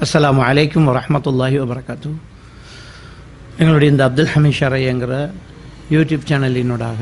அஸ்ஸலாமு அலைக்கும் வரஹ்மத்துல்லாஹி வபரகாத்து எங்களுடைய இந்த அப்துல் ஹமீத் ஷரைங்கிற யூடியூப் சேனலினூடாக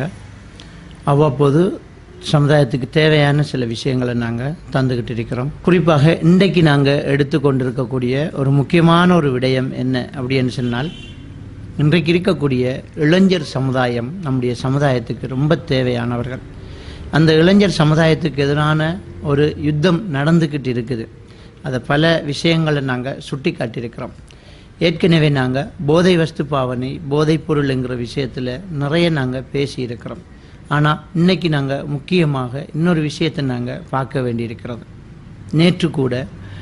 அவ்வப்போது சமுதாயத்துக்கு தேவையான சில விஷயங்களை நாங்கள் தந்துக்கிட்டு இருக்கிறோம் குறிப்பாக இன்றைக்கு நாங்கள் எடுத்துக்கொண்டிருக்கக்கூடிய ஒரு முக்கியமான ஒரு விடயம் என்ன அப்படின்னு சொன்னால் இன்றைக்கு இருக்கக்கூடிய இளைஞர் சமுதாயம் நம்முடைய சமுதாயத்துக்கு ரொம்ப தேவையானவர்கள் அந்த இளைஞர் சமுதாயத்துக்கு எதிரான ஒரு யுத்தம் நடந்துக்கிட்டு இருக்குது அதை பல விஷயங்களை நாங்கள் சுட்டி காட்டியிருக்கிறோம் ஏற்கனவே நாங்கள் போதை வஸ்து பாவனை போதைப் பொருள்ங்கிற விஷயத்தில் நிறைய நாங்கள் பேசியிருக்கிறோம் ஆனால் இன்னைக்கு நாங்கள் முக்கியமாக இன்னொரு விஷயத்தை நாங்கள் பார்க்க வேண்டியிருக்கிறது நேற்று கூட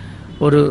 ஒரு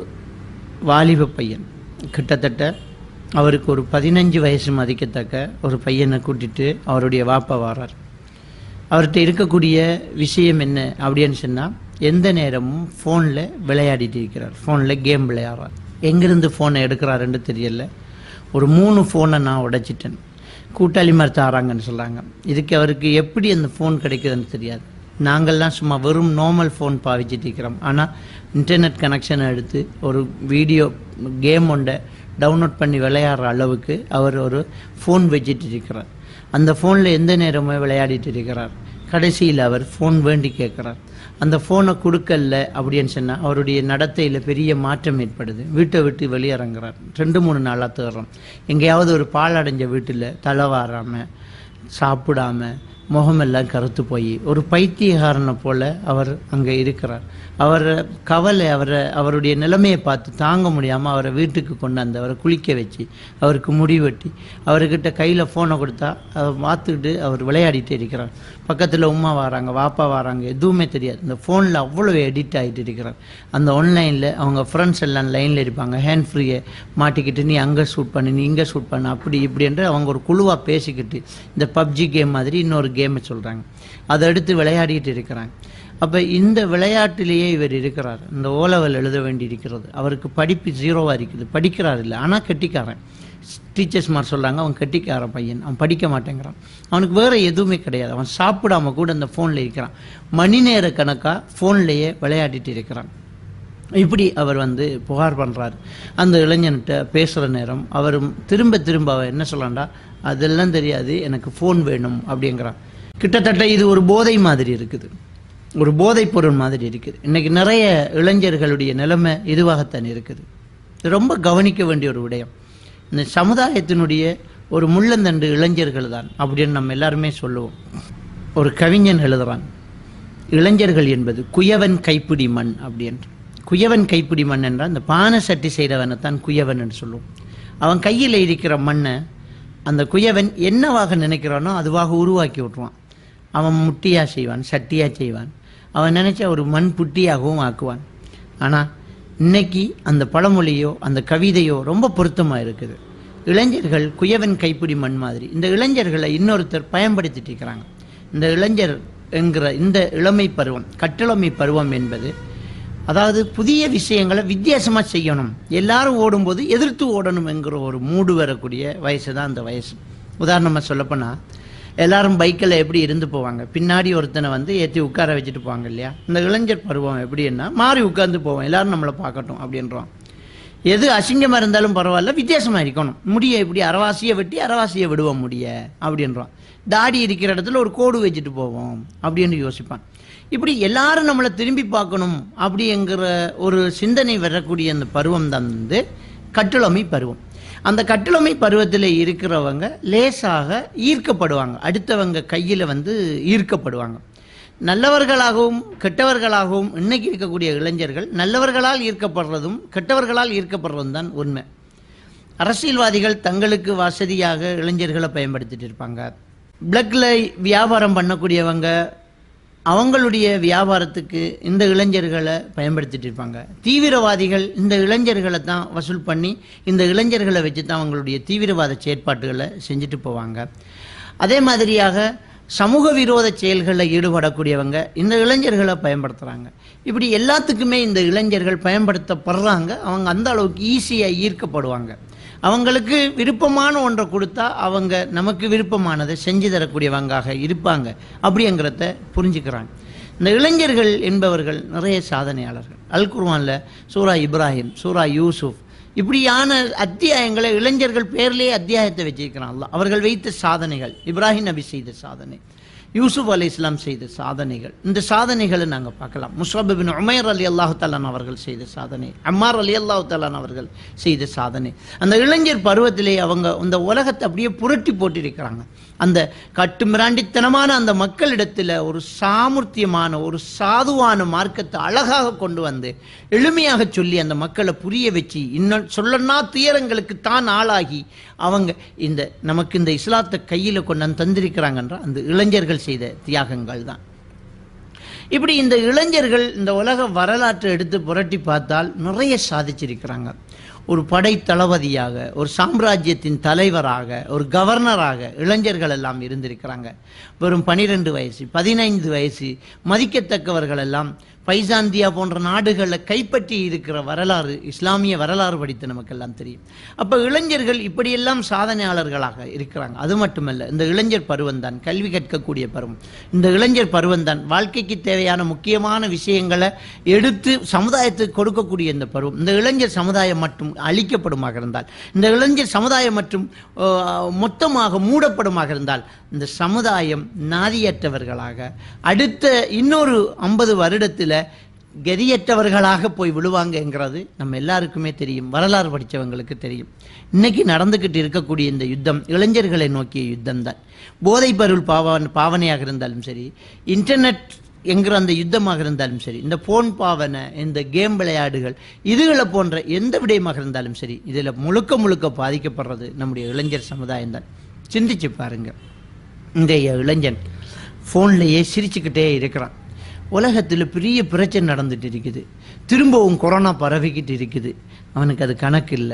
வாலிப பையன் கிட்டத்தட்ட அவருக்கு ஒரு பதினஞ்சு வயசு மதிக்கத்தக்க ஒரு பையனை கூட்டிட்டு அவருடைய வாப்பா வாரார் அவர்கிட்ட இருக்கக்கூடிய விஷயம் என்ன அப்படின்னு சொன்னால் எந்த நேரமும் ஃபோனில் விளையாடிட்டு இருக்கிறார் ஃபோனில் கேம் விளையாடுறார் எங்கேருந்து ஃபோனை எடுக்கிறாருன்னு தெரியல ஒரு மூணு ஃபோனை நான் உடைச்சிட்டேன் கூட்டாளி மாதிரி தாராங்கன்னு சொல்கிறாங்க இதுக்கு அவருக்கு எப்படி அந்த ஃபோன் கிடைக்குதுன்னு தெரியாது நாங்கள்லாம் சும்மா வெறும் நார்மல் ஃபோன் பாவிச்சிட்டு இருக்கிறோம் ஆனால் இன்டர்நெட் கனெக்ஷனை எடுத்து ஒரு வீடியோ கேம் ஒன்றை டவுன்லோட் பண்ணி விளையாடுற அளவுக்கு அவர் ஒரு ஃபோன் வச்சுட்டு இருக்கிறார் அந்த ஃபோனில் எந்த நேரமும் விளையாடிட்டு இருக்கிறார் கடைசியில் அவர் ஃபோன் வேண்டி கேட்குறார் அந்த ஃபோனை கொடுக்கல அப்படின்னு சொன்னால் அவருடைய நடத்தையில் பெரிய மாற்றம் ஏற்படுது வீட்டை விட்டு வெளியிறங்குறார் ரெண்டு மூணு நாளாக தேடுறோம் எங்கேயாவது ஒரு பால் அடைஞ்ச வீட்டில் தலை வாராமல் சாப்பிடாம முகமெல்லாம் கருத்து போய் ஒரு பைத்தியகாரனை போல அவர் அங்கே இருக்கிறார் அவர் கவலை அவரை அவருடைய நிலைமையை பார்த்து தாங்க முடியாமல் அவரை வீட்டுக்கு கொண்டாந்து அவரை குளிக்க வச்சு அவருக்கு முடி வெட்டி அவர்கிட்ட கையில் ஃபோனை கொடுத்தா அதை பார்த்துக்கிட்டு அவர் விளையாடிட்டே இருக்கிறார் பக்கத்தில் உமா வராங்க வாப்பா வராங்க எதுவுமே தெரியாது இந்த ஃபோனில் அவ்வளோ எடிட் ஆகிட்டு இருக்கிறார் அந்த ஆன்லைனில் அவங்க ஃப்ரெண்ட்ஸ் எல்லாம் லைனில் இருப்பாங்க ஹேண்ட் ஃப்ரீயை மாட்டிக்கிட்டு நீ அங்கே ஷூட் பண்ணு நீ இங்கே ஷூட் பண்ணு அப்படி இப்படி என்று அவங்க ஒரு குழுவாக பேசிக்கிட்டு இந்த பப்ஜி கேம் மாதிரி இன்னொரு கேமை சொல்கிறாங்க அதை எடுத்து விளையாடிட்டு இருக்கிறாங்க அப்போ இந்த விளையாட்டிலேயே இவர் இருக்கிறார் இந்த ஓலவல் எழுத வேண்டி இருக்கிறது அவருக்கு படிப்பு ஜீரோவாக இருக்குது படிக்கிறார் இல்லை ஆனால் கெட்டிக்காரன் டீச்சர்ஸ் மாதிரி சொல்கிறாங்க அவன் கெட்டிக்கார பையன் அவன் படிக்க மாட்டேங்கிறான் அவனுக்கு வேறு எதுவுமே கிடையாது அவன் சாப்பிடாம கூட அந்த ஃபோனில் இருக்கிறான் மணி நேர கணக்காக ஃபோன்லேயே விளையாடிட்டு இருக்கிறான் இப்படி அவர் வந்து புகார் பண்ணுறாரு அந்த இளைஞன்கிட்ட பேசுகிற நேரம் அவர் திரும்ப திரும்ப அவர் என்ன சொல்லலாம்டா அதெல்லாம் தெரியாது எனக்கு ஃபோன் வேணும் அப்படிங்கிறான் கிட்டத்தட்ட இது ஒரு போதை மாதிரி இருக்குது ஒரு போதைப் பொருள் மாதிரி இருக்குது இன்னைக்கு நிறைய இளைஞர்களுடைய நிலைமை இதுவாகத்தான் இருக்குது இது ரொம்ப கவனிக்க வேண்டிய ஒரு விடயம் இந்த சமுதாயத்தினுடைய ஒரு முள்ளந்தண்டு இளைஞர்கள் தான் அப்படின்னு நம்ம எல்லாருமே சொல்லுவோம் ஒரு கவிஞன் எழுதுறான் இளைஞர்கள் என்பது குயவன் கைப்பிடி மண் அப்படின்ற குயவன் கைப்பிடி மண் என்றால் அந்த பானை சட்டி செய்கிறவனை தான் குயவன் என்று சொல்லுவோம் அவன் கையில் இருக்கிற மண்ணை அந்த குயவன் என்னவாக நினைக்கிறானோ அதுவாக உருவாக்கி விட்ருவான் அவன் முட்டியாக செய்வான் சட்டியாக செய்வான் அவன் நினைச்ச ஒரு மண் புட்டியாகவும் ஆக்குவான் ஆனால் இன்னைக்கு அந்த பழமொழியோ அந்த கவிதையோ ரொம்ப பொருத்தமாக இருக்குது இளைஞர்கள் குயவன் கைப்பிடி மண் மாதிரி இந்த இளைஞர்களை இன்னொருத்தர் பயன்படுத்திட்டு இருக்கிறாங்க இந்த இளைஞர் என்கிற இந்த இளமை பருவம் கட்டிளமை பருவம் என்பது அதாவது புதிய விஷயங்களை வித்தியாசமாக செய்யணும் எல்லாரும் ஓடும்போது எதிர்த்து ஓடணும் என்கிற ஒரு மூடு வரக்கூடிய வயசு தான் அந்த வயசு உதாரணமாக சொல்லப்போனால் எல்லாரும் பைக்கில் எப்படி இருந்து போவாங்க பின்னாடி ஒருத்தனை வந்து ஏற்றி உட்கார வச்சுட்டு போவாங்க இல்லையா இந்த இளைஞர் பருவம் எப்படின்னா மாறி உட்கார்ந்து போவோம் எல்லாரும் நம்மளை பார்க்கட்டும் அப்படின்றோம் எது அசிங்கமாக இருந்தாலும் பரவாயில்ல வித்தியாசமாக இருக்கணும் முடிய இப்படி அரவாசியை வெட்டி அரவாசியை விடுவோம் முடிய அப்படின்றோம் தாடி இருக்கிற இடத்துல ஒரு கோடு வச்சுட்டு போவோம் அப்படின்னு யோசிப்பான் இப்படி எல்லாரும் நம்மளை திரும்பி பார்க்கணும் அப்படிங்கிற ஒரு சிந்தனை வரக்கூடிய அந்த பருவம் தான் வந்து கட்டுளமை பருவம் அந்த கட்டுளமை பருவத்தில் இருக்கிறவங்க லேசாக ஈர்க்கப்படுவாங்க அடுத்தவங்க கையில் வந்து ஈர்க்கப்படுவாங்க நல்லவர்களாகவும் கெட்டவர்களாகவும் இன்னைக்கு இருக்கக்கூடிய இளைஞர்கள் நல்லவர்களால் ஈர்க்கப்படுறதும் கெட்டவர்களால் ஈர்க்கப்படுறதும் தான் உண்மை அரசியல்வாதிகள் தங்களுக்கு வசதியாக இளைஞர்களை பயன்படுத்திட்டு இருப்பாங்க பிளக்ல வியாபாரம் பண்ணக்கூடியவங்க அவங்களுடைய வியாபாரத்துக்கு இந்த இளைஞர்களை பயன்படுத்திட்டு இருப்பாங்க தீவிரவாதிகள் இந்த இளைஞர்களை தான் வசூல் பண்ணி இந்த இளைஞர்களை வச்சு தான் அவங்களுடைய தீவிரவாத செயற்பாட்டுகளை செஞ்சுட்டு போவாங்க அதே மாதிரியாக சமூக விரோத செயல்களில் ஈடுபடக்கூடியவங்க இந்த இளைஞர்களை பயன்படுத்துகிறாங்க இப்படி எல்லாத்துக்குமே இந்த இளைஞர்கள் பயன்படுத்தப்படுறாங்க அவங்க அந்த அளவுக்கு ஈஸியாக ஈர்க்கப்படுவாங்க அவங்களுக்கு விருப்பமான ஒன்றை கொடுத்தா அவங்க நமக்கு விருப்பமானதை செஞ்சு தரக்கூடியவங்காக இருப்பாங்க அப்படிங்கிறத புரிஞ்சுக்கிறாங்க இந்த இளைஞர்கள் என்பவர்கள் நிறைய சாதனையாளர்கள் அல் குர்ஆன்ல சூரா இப்ராஹிம் சூரா யூசுப் இப்படியான அத்தியாயங்களை இளைஞர்கள் பேர்லேயே அத்தியாயத்தை வச்சிருக்கிறான் அல்லாஹ் அவர்கள் வைத்த சாதனைகள் இப்ராஹிம் நபி செய்த சாதனை யூசுப் அலி இஸ்லாம் செய்த சாதனைகள் இந்த சாதனைகளை நாங்கள் பார்க்கலாம் முஸ்ரப் பின் உமைர் அலி அல்லாஹு தாலான் அவர்கள் செய்த சாதனை அம்மார் அலி அல்லாஹு தாலான் அவர்கள் செய்த சாதனை அந்த இளைஞர் பருவத்திலே அவங்க இந்த உலகத்தை அப்படியே புரட்டி போட்டிருக்கிறாங்க அந்த கட்டுமிராண்டித்தனமான அந்த மக்களிடத்தில் ஒரு சாமர்த்தியமான ஒரு சாதுவான மார்க்கத்தை அழகாக கொண்டு வந்து எளிமையாக சொல்லி அந்த மக்களை புரிய வச்சு இன்னும் சொல்லனா துயரங்களுக்கு தான் ஆளாகி அவங்க இந்த நமக்கு இந்த இஸ்லாத்தை கையில் கொண்டு வந்து தந்திருக்கிறாங்கன்ற அந்த இளைஞர்கள் செய்த தியாகங்கள் தான் இப்படி இந்த இளைஞர்கள் இந்த உலக வரலாற்றை எடுத்து புரட்டி பார்த்தால் நிறைய சாதிச்சிருக்கிறாங்க ஒரு படை தளபதியாக ஒரு சாம்ராஜ்யத்தின் தலைவராக ஒரு கவர்னராக இளைஞர்கள் எல்லாம் இருந்திருக்கிறாங்க வெறும் பனிரெண்டு வயசு பதினைந்து வயசு மதிக்கத்தக்கவர்கள் எல்லாம் பைசாந்தியா போன்ற நாடுகளில் கைப்பற்றி இருக்கிற வரலாறு இஸ்லாமிய வரலாறு படித்த நமக்கெல்லாம் தெரியும் அப்போ இளைஞர்கள் இப்படியெல்லாம் சாதனையாளர்களாக இருக்கிறாங்க அது மட்டுமல்ல இந்த இளைஞர் பருவம்தான் கல்வி கற்கக்கூடிய பருவம் இந்த இளைஞர் பருவம்தான் வாழ்க்கைக்கு தேவையான முக்கியமான விஷயங்களை எடுத்து சமுதாயத்துக்கு கொடுக்கக்கூடிய இந்த பருவம் இந்த இளைஞர் சமுதாயம் மட்டும் அழிக்கப்படுமாக இருந்தால் இந்த இளைஞர் சமுதாயம் மற்றும் அஹ், மொத்தமாக மூடப்படுமாக இருந்தால் இந்த சமுதாயம் நாதியற்றவர்களாக அடுத்த இன்னொரு ஐம்பது வருடத்தில் கதியற்றவர்களாக போய் விழுவாங்கங்கிறது நம்ம எல்லாருக்குமே தெரியும் வரலாறு படித்தவங்களுக்கு தெரியும் இன்னைக்கு நடந்துக்கிட்டு இருக்கக்கூடிய இந்த யுத்தம் இளைஞர்களை நோக்கிய யுத்தம் தான் போதைப் பொருள் பாவன் பாவனையாக இருந்தாலும் சரி இன்டர்நெட் என்கிற அந்த யுத்தமாக இருந்தாலும் சரி இந்த போன் பாவனை இந்த கேம் விளையாடுகள் இதுகளை போன்ற எந்த விடயமாக இருந்தாலும் சரி இதில் முழுக்க முழுக்க பாதிக்கப்படுறது நம்முடைய இளைஞர் சமுதாயம் தான் சிந்திச்சு பாருங்க இன்றைய இளைஞன் ஃபோன்லேயே சிரிச்சுக்கிட்டே இருக்கிறான் உலகத்தில் பெரிய பிரச்சனை நடந்துட்டு இருக்குது திரும்பவும் கொரோனா பரவிக்கிட்டு இருக்குது அவனுக்கு அது கணக்கு இல்லை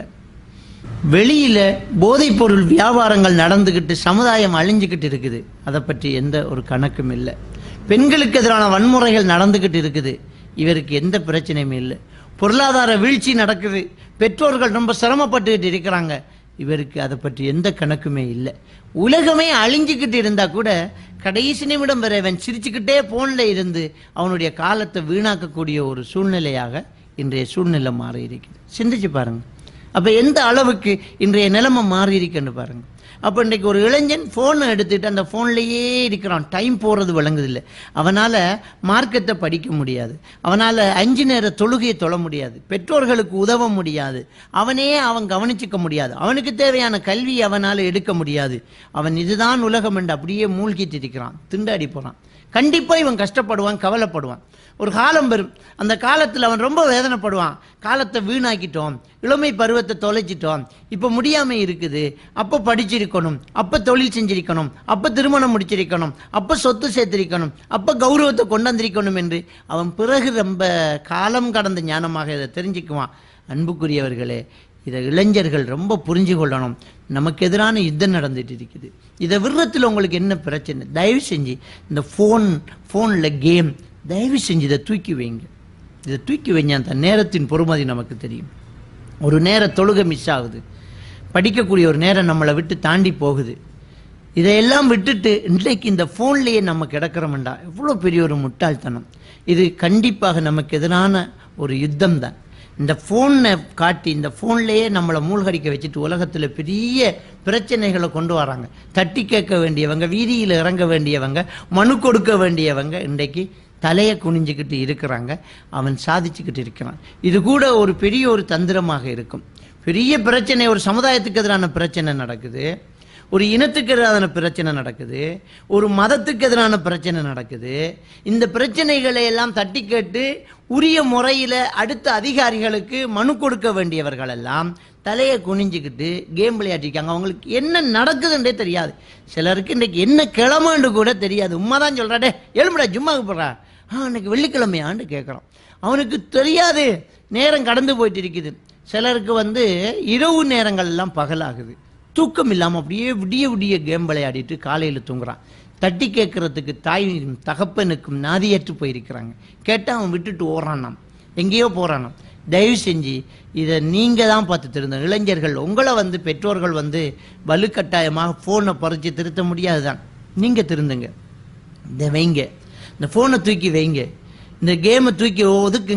வெளியில போதைப் பொருள் வியாபாரங்கள் நடந்துக்கிட்டு சமுதாயம் அழிஞ்சுக்கிட்டு இருக்குது அதை பற்றி எந்த ஒரு கணக்கும் இல்லை பெண்களுக்கு எதிரான வன்முறைகள் நடந்துக்கிட்டு இருக்குது இவருக்கு எந்த பிரச்சனையும் இல்லை பொருளாதார வீழ்ச்சி நடக்குது பெற்றோர்கள் ரொம்ப சிரமப்பட்டுக்கிட்டு இருக்கிறாங்க இவருக்கு அதை பற்றி எந்த கணக்குமே இல்லை உலகமே அழிஞ்சுக்கிட்டு இருந்தா கூட கடைசி நிமிடம் வரை அவன் சிரிச்சுக்கிட்டே போன்ல இருந்து அவனுடைய காலத்தை வீணாக்கக்கூடிய ஒரு சூழ்நிலையாக இன்றைய சூழ்நிலை மாறி இருக்குது சிந்திச்சு பாருங்க அப்ப எந்த அளவுக்கு இன்றைய நிலைமை மாறி இருக்குன்னு பாருங்க அப்போ இன்றைக்கு ஒரு இளைஞன் ஃபோனை எடுத்துட்டு அந்த ஃபோன்லேயே இருக்கிறான் டைம் போகிறது விளங்குதில்லை அவனால் மார்க்கத்தை படிக்க முடியாது அவனால் அஞ்சு நேர தொழுகையை தொழ முடியாது பெற்றோர்களுக்கு உதவ முடியாது அவனே அவன் கவனிச்சுக்க முடியாது அவனுக்கு தேவையான கல்வி அவனால் எடுக்க முடியாது அவன் இதுதான் உலகம் என்று அப்படியே மூழ்கிட்டு இருக்கிறான் திண்டாடி போகிறான் கண்டிப்பாக இவன் கஷ்டப்படுவான் கவலைப்படுவான் ஒரு காலம் வரும் அந்த காலத்தில் அவன் ரொம்ப வேதனைப்படுவான் காலத்தை வீணாக்கிட்டோம் இளமை பருவத்தை தொலைச்சிட்டோம் இப்போ முடியாமல் இருக்குது அப்போ படிச்சிருக்கணும் அப்போ தொழில் செஞ்சிருக்கணும் அப்போ திருமணம் முடிச்சிருக்கணும் அப்போ சொத்து சேர்த்திருக்கணும் அப்போ கௌரவத்தை கொண்டு வந்திருக்கணும் என்று அவன் பிறகு ரொம்ப காலம் கடந்த ஞானமாக இதை தெரிஞ்சுக்குவான் அன்புக்குரியவர்களே இதை இளைஞர்கள் ரொம்ப புரிஞ்சு கொள்ளணும் நமக்கு எதிரான யுத்தம் நடந்துட்டு இருக்குது இதை விடுறத்தில் உங்களுக்கு என்ன பிரச்சனை தயவு செஞ்சு இந்த ஃபோன் ஃபோனில் கேம் தயவு செஞ்சு இதை தூக்கி வைங்க இதை தூக்கி வைங்க அந்த நேரத்தின் பொறுமதி நமக்கு தெரியும் ஒரு நேர தொழுகை மிஸ் ஆகுது படிக்கக்கூடிய ஒரு நேரம் நம்மளை விட்டு தாண்டி போகுது இதையெல்லாம் விட்டுட்டு இன்றைக்கு இந்த ஃபோன்லேயே நம்ம கிடக்கிறோம்டா எவ்வளோ பெரிய ஒரு முட்டாள்தனம் இது கண்டிப்பாக நமக்கு எதிரான ஒரு யுத்தம் தான் இந்த ஃபோனை காட்டி இந்த ஃபோன்லேயே நம்மளை மூழ்கடிக்க வச்சுட்டு உலகத்தில் பெரிய பிரச்சனைகளை கொண்டு வராங்க தட்டி கேட்க வேண்டியவங்க வீதியில் இறங்க வேண்டியவங்க மனு கொடுக்க வேண்டியவங்க இன்றைக்கு தலையை குனிஞ்சுக்கிட்டு இருக்கிறாங்க அவன் சாதிச்சுக்கிட்டு இருக்கிறான் இது கூட ஒரு பெரிய ஒரு தந்திரமாக இருக்கும் பெரிய பிரச்சனை ஒரு சமுதாயத்துக்கு எதிரான பிரச்சனை நடக்குது ஒரு இனத்துக்கு எதிரான பிரச்சனை நடக்குது ஒரு மதத்துக்கு எதிரான பிரச்சனை நடக்குது இந்த பிரச்சனைகளை எல்லாம் தட்டி கேட்டு உரிய முறையில் அடுத்த அதிகாரிகளுக்கு மனு கொடுக்க வேண்டியவர்கள் எல்லாம் தலையை குனிஞ்சுக்கிட்டு கேம் விளையாட்டிருக்காங்க அவங்களுக்கு என்ன நடக்குதுன்றே தெரியாது சிலருக்கு இன்றைக்கு என்ன கிழமைன்னு கூட தெரியாது உண்மை தான் சொல்கிறாடே எழுமுடா ஜும்மாவுக்கு போடுறா ஆ இன்னைக்கு வெள்ளிக்கிழமையான்னு கேட்குறான் அவனுக்கு தெரியாது நேரம் கடந்து போயிட்டு இருக்குது சிலருக்கு வந்து இரவு நேரங்கள் எல்லாம் பகலாகுது தூக்கம் இல்லாமல் அப்படியே விடிய விடிய கேம் விளையாடிட்டு காலையில் தூங்குறான் தட்டி கேட்கறதுக்கு தாயும் தகப்பனுக்கும் நாதியற்று போயிருக்கிறாங்க கேட்டால் அவன் விட்டுட்டு ஓடுறானாம் எங்கேயோ போகிறானாம் தயவு செஞ்சு இதை நீங்கள் தான் பார்த்து திருந்த இளைஞர்கள் உங்களை வந்து பெற்றோர்கள் வந்து வலுக்கட்டாயமாக ஃபோனை பறித்து திருத்த முடியாது தான் நீங்கள் திருந்துங்க இதை வைங்க இந்த ஃபோனை தூக்கி வைங்க இந்த கேமை தூக்கி ஒதுக்குங்க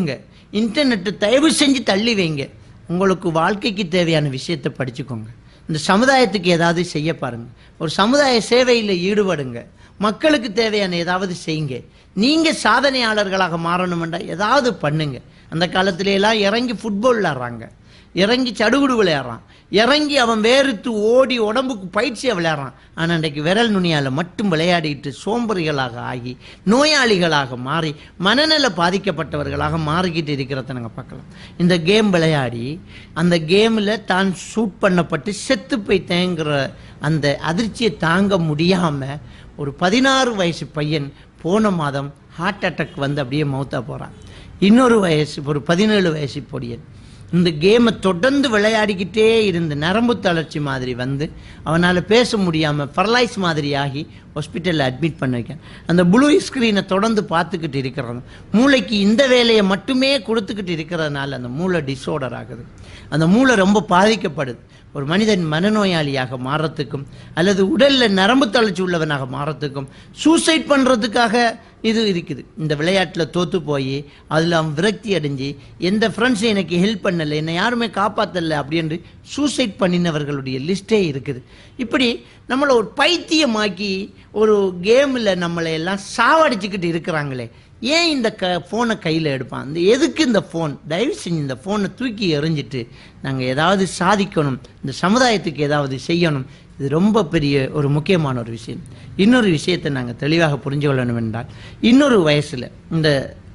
இன்டர்நெட்டை தயவு செஞ்சு தள்ளி வைங்க உங்களுக்கு வாழ்க்கைக்கு தேவையான விஷயத்தை படிச்சுக்கோங்க இந்த சமுதாயத்துக்கு ஏதாவது செய்ய பாருங்க ஒரு சமுதாய சேவையில் ஈடுபடுங்க மக்களுக்கு தேவையான ஏதாவது செய்யுங்க நீங்க சாதனையாளர்களாக மாறணுமெண்டா ஏதாவது பண்ணுங்க அந்த காலத்துல எல்லாம் இறங்கி ஃபுட்பால் விளையாடுறாங்க இறங்கி சடுகுடு விளையாடுறான் இறங்கி அவன் வேறுத்து ஓடி உடம்புக்கு பயிற்சியை விளையாடுறான் ஆனால் இன்றைக்கு விரல் நுனியால் மட்டும் விளையாடிட்டு சோம்பறிகளாக ஆகி நோயாளிகளாக மாறி மனநல பாதிக்கப்பட்டவர்களாக மாறிக்கிட்டு இருக்கிறத நாங்கள் பார்க்கலாம் இந்த கேம் விளையாடி அந்த கேமில் தான் ஷூட் பண்ணப்பட்டு செத்து போய்த்தேங்கிற அந்த அதிர்ச்சியை தாங்க முடியாமல் ஒரு பதினாறு வயசு பையன் போன மாதம் ஹார்ட் அட்டாக் வந்து அப்படியே மௌத்தா போகிறான் இன்னொரு வயசு ஒரு பதினேழு வயசு பொடியன் இந்த கேமை தொடர்ந்து விளையாடிக்கிட்டே இருந்த நரம்பு தளர்ச்சி மாதிரி வந்து அவனால் பேச முடியாமல் பரலைஸ் மாதிரி ஆகி ஹாஸ்பிட்டலில் அட்மிட் பண்ண வைக்க அந்த ப்ளூ ஸ்க்ரீனை தொடர்ந்து பார்த்துக்கிட்டு இருக்கிறது மூளைக்கு இந்த வேலையை மட்டுமே கொடுத்துக்கிட்டு இருக்கிறதுனால அந்த மூளை டிஸார்டர் ஆகுது அந்த மூளை ரொம்ப பாதிக்கப்படுது ஒரு மனிதன் மனநோயாளியாக மாறத்துக்கும் அல்லது உடலில் நரம்பு தளர்ச்சி உள்ளவனாக மாறத்துக்கும் சூசைட் பண்ணுறதுக்காக இது இருக்குது இந்த விளையாட்டில் தோத்து போய் அதில் அவன் விரக்தி அடைஞ்சு எந்த ஃப்ரெண்ட்ஸும் எனக்கு ஹெல்ப் பண்ணலை என்னை யாருமே காப்பாற்றலை அப்படின்று சூசைட் பண்ணினவர்களுடைய லிஸ்ட்டே இருக்குது இப்படி நம்மளை ஒரு பைத்தியமாக்கி ஒரு கேமில் நம்மளை எல்லாம் சாவடிச்சுக்கிட்டு இருக்கிறாங்களே ஏன் இந்த க ஃபோனை கையில் எடுப்பான் இந்த எதுக்கு இந்த ஃபோன் தயவு செஞ்சு இந்த ஃபோனை தூக்கி எறிஞ்சிட்டு நாங்கள் ஏதாவது சாதிக்கணும் இந்த சமுதாயத்துக்கு ஏதாவது செய்யணும் இது ரொம்ப பெரிய ஒரு முக்கியமான ஒரு விஷயம் இன்னொரு விஷயத்தை நாங்கள் தெளிவாக புரிஞ்சு கொள்ளணும் என்றால் இன்னொரு வயசில் இந்த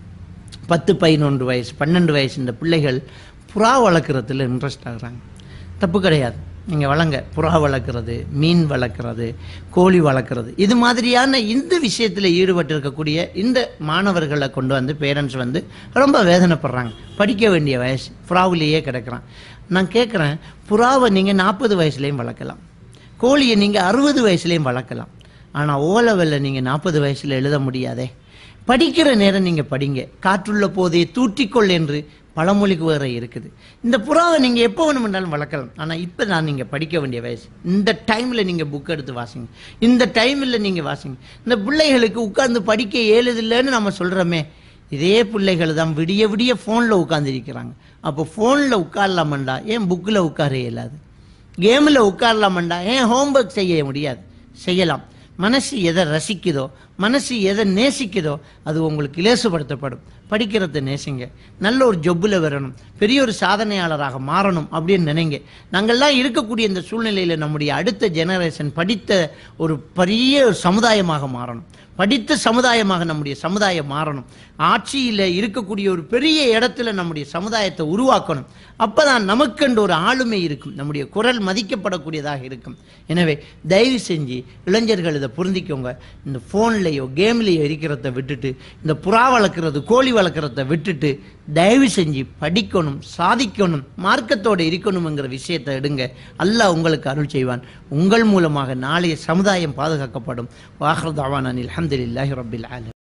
பத்து பதினொன்று வயசு பன்னெண்டு வயசு இந்த பிள்ளைகள் புறா வளர்க்குறதுல இன்ட்ரெஸ்ட் ஆகுறாங்க தப்பு கிடையாது நீங்கள் வளங்க புறா வளர்க்குறது மீன் வளர்க்குறது கோழி வளர்க்குறது இது மாதிரியான இந்த விஷயத்தில் ஈடுபட்டு இருக்கக்கூடிய இந்த மாணவர்களை கொண்டு வந்து பேரண்ட்ஸ் வந்து ரொம்ப வேதனைப்படுறாங்க படிக்க வேண்டிய வயசு புறாவிலேயே கிடக்குறான் நான் கேட்குறேன் புறாவை நீங்கள் நாற்பது வயசுலேயும் வளர்க்கலாம் கோழியை நீங்கள் அறுபது வயசுலேயும் வளர்க்கலாம் ஆனால் ஓலவெல்ல நீங்கள் நாற்பது வயசில் எழுத முடியாதே படிக்கிற நேரம் நீங்கள் படிங்க காற்றுள்ள போதே தூற்றிக்கொள் என்று பழமொழிக்கு வேற இருக்குது இந்த புறாவை நீங்கள் எப்போ வேணுமென்றாலும் வளர்க்கலாம் ஆனால் இப்போ தான் நீங்கள் படிக்க வேண்டிய வயசு இந்த டைமில் நீங்கள் புக் எடுத்து வாசிங்க இந்த டைமில் நீங்கள் வாசிங்க இந்த பிள்ளைகளுக்கு உட்கார்ந்து படிக்க ஏழுதில்லைன்னு நம்ம சொல்கிறோமே இதே பிள்ளைகள் தான் விடிய விடிய ஃபோனில் உட்காந்துருக்கிறாங்க அப்போ ஃபோனில் உட்காரலாமண்டா ஏன் புக்கில் உட்கார இயலாது கேமில் உட்காரலாமண்டா ஏன் ஹோம்ஒர்க் செய்ய முடியாது செய்யலாம் மனசு எதை ரசிக்குதோ மனசு எதை நேசிக்குதோ அது உங்களுக்கு இலேசுபடுத்தப்படும் படிக்கிறத நேசிங்க நல்ல ஒரு ஜொப்பில் வரணும் பெரிய ஒரு சாதனையாளராக மாறணும் அப்படின்னு நினைங்க நாங்கள்லாம் இருக்கக்கூடிய இந்த சூழ்நிலையில் நம்முடைய அடுத்த ஜெனரேஷன் படித்த ஒரு பெரிய ஒரு சமுதாயமாக மாறணும் படித்த சமுதாயமாக நம்முடைய சமுதாயம் மாறணும் ஆட்சியில் இருக்கக்கூடிய ஒரு பெரிய இடத்துல நம்முடைய சமுதாயத்தை உருவாக்கணும் அப்பதான் நமக்கென்று ஒரு ஆளுமை இருக்கும் நம்முடைய குரல் மதிக்கப்படக்கூடியதாக இருக்கும் எனவே தயவு செஞ்சு இளைஞர்கள் இதை புரிந்திக்கோங்க இந்த ஃபோன்லேயோ கேம்லேயோ இருக்கிறத விட்டுட்டு இந்த புறா வளர்க்குறது கோழி வளர்க்குறத விட்டுட்டு தயவு செஞ்சு படிக்கணும் சாதிக்கணும் மார்க்கத்தோடு இருக்கணுங்கிற விஷயத்தை எடுங்க அல்லாஹ் உங்களுக்கு அருள் செய்வான் உங்கள் மூலமாக நாளைய சமுதாயம் பாதுகாக்கப்படும் வாஹர் தாவானில் அஹமதுல்லாஹி ரபில் ஆலம்